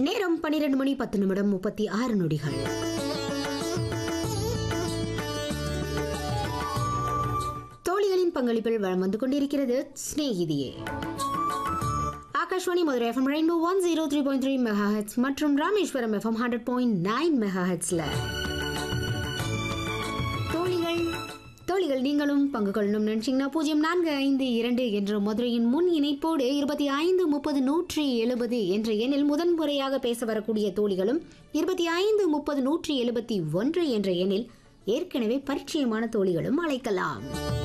நேரம் பன்னிரண்டு மணி பத்து நிமிடம் முப்பத்தி ஆறு நொடிகள் தோழிகளின் பங்களிப்பில் வளம் வந்து கொண்டிருக்கிறது சிநேகிதியே Akashvani Madurai FM rainbow one zero three point three mega hertz மற்றும் Rameswaram FM hundred point nine mega ஹெட்ஸ்ல தோழிகள் தோழிகள் நீங்களும் பங்கு கொள்ளணும் நினைச்சீங்கன்னா பூஜ்ஜியம் நான்கு ஐந்து இரண்டு என்ற மதுரையின் முன் இணைப்போடு இருபத்தி ஐந்து முப்பது நூற்றி எழுபது என்ற எண்ணில் முதன் முறையாக பேச வரக்கூடிய தோழிகளும் இருபத்தி ஐந்து முப்பது நூற்றி எழுபத்தி ஒன்று என்ற எண்ணில் ஏற்கனவே பரிச்சயமான தோழிகளும் அழைக்கலாம்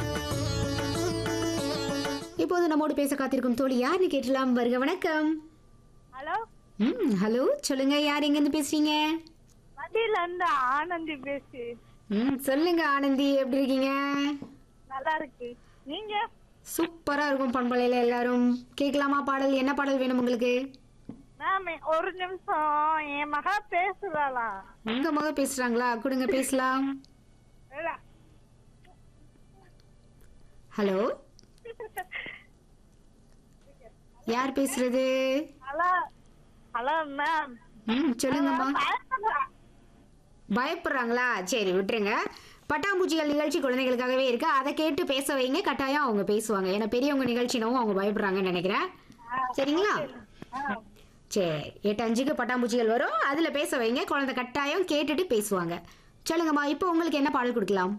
இப்போது நம்மோடு பேச காத்திருக்கும் தோழி யாருன்னு கேட்டலாம் வருக வணக்கம் ஹலோ ம் ஹலோ சொல்லுங்க யார் எங்கேருந்து பேசுறீங்க மதியில இருந்து ஆனந்தி பேசு ம் சொல்லுங்க ஆனந்தி எப்படி இருக்கீங்க நல்லா இருக்கு நீங்க சூப்பரா இருக்கும் பண்பலையில எல்லாரும் கேட்கலாமா பாடல் என்ன பாடல் வேணும் உங்களுக்கு மேம் ஒரு நிமிஷம் என் மகா பேசுறாளாம் உங்க மக பேசுறாங்களா கொடுங்க பேசலாம் இல்ல. ஹலோ யார் பேசுறது ஹலோ ஹலோ மேம் ம் சொல்லுங்கம்மா பயப்படுறா. பயப்படுறாங்களா சரி விட்டுருங்க பட்டாம்பூச்சிகள் நிகழ்ச்சி குழந்தைகளுக்காகவே இருக்கு அதை கேட்டு பேச வைங்க கட்டாயம் அவங்க பேசுவாங்க ஏன்னா பெரியவங்க நிகழ்ச்சினவும் அவங்க பயப்படுறாங்கன்னு நினைக்கிறேன் சரிங்களா ஆ. சரி எட்டு அஞ்சுக்கு பட்டாம்பூச்சிகள் வரும் அதுல பேச வைங்க குழந்தை கட்டாயம் கேட்டுட்டு பேசுவாங்க சொல்லுங்கம்மா இப்போ உங்களுக்கு என்ன பாடல் கொடுக்கலாம்